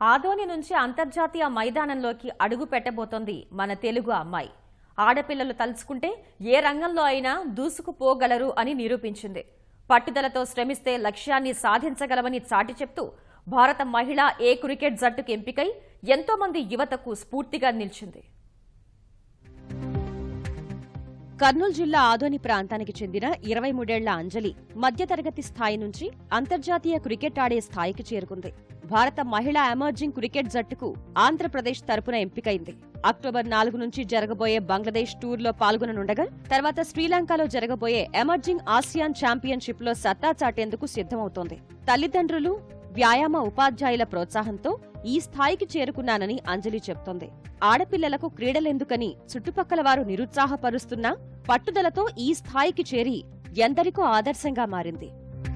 ఆదోని నుంచి అంతర్జాతీయ మైదానంలోకి అడుగు పెట్టబోతోంది మన తెలుగు అమ్మాయి ఆడపిల్లలు తలుచుకుంటే ఏ రంగంలో అయినా దూసుకుపోగలరు అని నిరూపించింది పట్టుదలతో శ్రమిస్తే లక్ష్యాన్ని సాధించగలమని చాటి చెప్తూ భారత మహిళా ఏ క్రికెట్ జట్టుకు ఎంపికై ఎంతో మంది యువతకు స్ఫూర్తిగా నిలిచింది కర్నూలు జిల్లా ఆదోని ప్రాంతానికి చెందిన ఇరవై మూడేళ్ల అంజలి మధ్యతరగతి స్థాయి నుంచి అంతర్జాతీయ క్రికెట్ ఆడే స్థాయికి చేరుకుంది భారత మహిళా ఎమర్జింగ్ క్రికెట్ జట్టుకు ఆంధ్రప్రదేశ్ తరపున ఎంపికైంది అక్టోబర్ నాలుగు నుంచి జరగబోయే బంగ్లాదేశ్ టూర్లో పాల్గొననుండగా తర్వాత శ్రీలంకలో జరగబోయే ఎమర్జింగ్ ఆసియాన్ ఛాంపియన్షిప్ లో సత్తా చాటేందుకు సిద్ధమవుతోంది తల్లిదండ్రులు వ్యాయామ ఉపాధ్యాయుల ప్రోత్సాహంతో ఈ స్థాయికి చేరుకున్నానని అంజలి చెప్తోంది ఆడపిల్లలకు క్రీడలెందుకని చుట్టుపక్కల వారు నిరుత్సాహపరుస్తున్నా పట్టుదలతో ఈ స్థాయికి చేరి ఎందరికో ఆదర్శంగా మారింది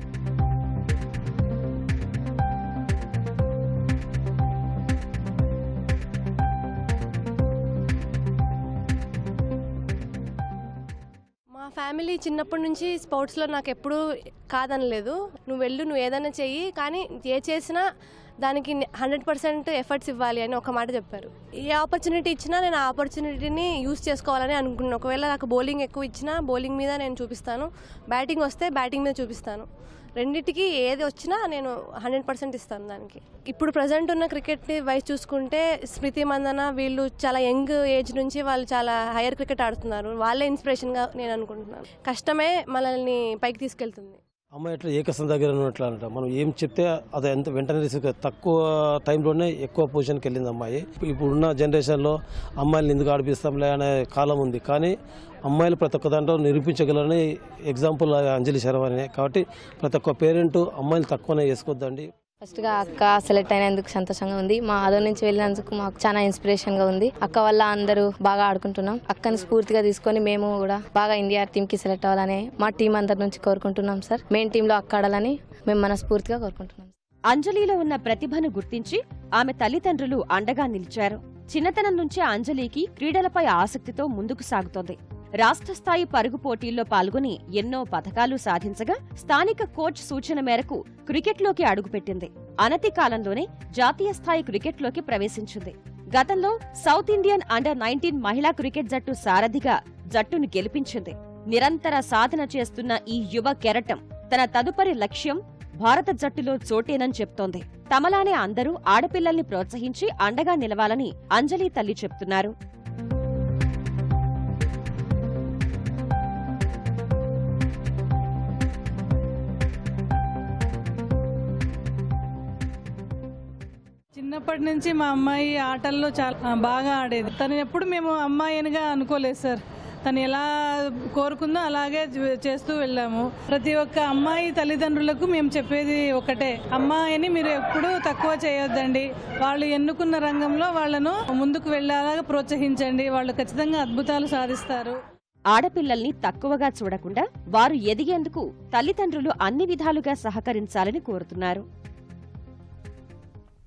మా ఫ్యామిలీ చిన్నప్పటి నుంచి స్పోర్ట్స్లో నాకు ఎప్పుడూ కాదనలేదు నువ్వు వెళ్ళు నువ్వు ఏదైనా చెయ్యి కానీ ఏ చేసినా దానికి హండ్రెడ్ పర్సెంట్ ఎఫర్ట్స్ ఇవ్వాలి అని ఒక మాట చెప్పారు ఏ ఆపర్చునిటీ ఇచ్చినా నేను ఆ ఆపర్చునిటీని యూస్ చేసుకోవాలని అనుకున్నాను ఒకవేళ నాకు బౌలింగ్ ఎక్కువ ఇచ్చినా బౌలింగ్ మీద నేను చూపిస్తాను బ్యాటింగ్ వస్తే బ్యాటింగ్ మీద చూపిస్తాను రెండింటికి ఏది వచ్చినా నేను హండ్రెడ్ పర్సెంట్ ఇస్తాను దానికి ఇప్పుడు ప్రజెంట్ ఉన్న క్రికెట్ వైజ్ చూసుకుంటే స్మృతి మందన వీళ్ళు చాలా యంగ్ ఏజ్ నుంచి వాళ్ళు చాలా హైయర్ క్రికెట్ ఆడుతున్నారు వాళ్ళే ఇన్స్పిరేషన్గా నేను అనుకుంటున్నాను కష్టమే మనల్ని పైకి తీసుకెళ్తుంది అమ్మాయి ఎట్లా ఏకసం దగ్గర ఉన్నట్లు అంట మనం ఏం చెప్తే అది ఎంత వెంటనే రిసీవ్ తక్కువ టైంలోనే ఎక్కువ పొజిషన్కి వెళ్ళింది అమ్మాయి ఇప్పుడున్న జనరేషన్లో అమ్మాయిలు ఎందుకు ఆడిపిస్తాంలే అనే కాలం ఉంది కానీ అమ్మాయిలు ప్రతి ఒక్క దాంట్లో నిరూపించగలని ఎగ్జాంపుల్ అంజలి శర్వాని కాబట్టి ప్రతి ఒక్క పేరెంట్ అమ్మాయిలు తక్కువనే వేసుకోవద్దండి ఫస్ట్గా అక్క సెలెక్ట్ అయినందుకు సంతోషంగా ఉంది మా ఆదో నుంచి వెళ్ళినందుకు మాకు చాలా ఇన్స్పిరేషన్గా ఉంది అక్క వల్ల అందరూ బాగా ఆడుకుంటున్నాం అక్కని స్ఫూర్తిగా తీసుకొని మేము కూడా బాగా ఇండియా టీంకి సెలెక్ట్ అవ్వాలని మా టీం అందరి నుంచి కోరుకుంటున్నాం సార్ మెయిన్ టీంలో అక్క ఆడాలని మేము మనస్ఫూర్తిగా కోరుకుంటున్నాం అంజలిలో ఉన్న ప్రతిభను గుర్తించి ఆమె తల్లిదండ్రులు అండగా నిలిచారు చిన్నతనం నుంచే అంజలికి క్రీడలపై ఆసక్తితో ముందుకు సాగుతోంది రాష్ట్ర స్థాయి పరుగు పోటీల్లో పాల్గొని ఎన్నో పథకాలు సాధించగా స్థానిక కోచ్ సూచన మేరకు క్రికెట్లోకి అడుగుపెట్టింది అనతి కాలంలోనే జాతీయ స్థాయి క్రికెట్లోకి ప్రవేశించింది గతంలో సౌత్ ఇండియన్ అండర్ నైన్టీన్ మహిళా క్రికెట్ జట్టు సారథిగా జట్టును గెలిపించింది నిరంతర సాధన చేస్తున్న ఈ యువ కెరటం తన తదుపరి లక్ష్యం భారత జట్టులో చోటేనని చెప్తోంది తమలానే అందరూ ఆడపిల్లల్ని ప్రోత్సహించి అండగా నిలవాలని అంజలి తల్లి చెప్తున్నారు చిన్నప్పటి నుంచి మా అమ్మాయి ఆటల్లో చాలా బాగా ఆడేది తను ఎప్పుడు మేము అమ్మాయినిగా అనుకోలేదు సార్ తను ఎలా కోరుకుందో అలాగే చే- చేస్తూ వెళ్ళాము ప్రతి ఒక్క అమ్మాయి తల్లిదండ్రులకు మేము చెప్పేది ఒకటే అమ్మాయిని మీరు ఎప్పుడూ తక్కువ చేయొద్దండి వాళ్ళు ఎన్నుకున్న రంగంలో వాళ్ళను ముందుకు వెళ్ళేలాగా ప్రోత్సహించండి వాళ్ళు ఖచ్చితంగా అద్భుతాలు సాధిస్తారు ఆడపిల్లల్ని తక్కువగా చూడకుండా వారు ఎదిగేందుకు తల్లిదండ్రులు అన్ని విధాలుగా సహకరించాలని కోరుతున్నారు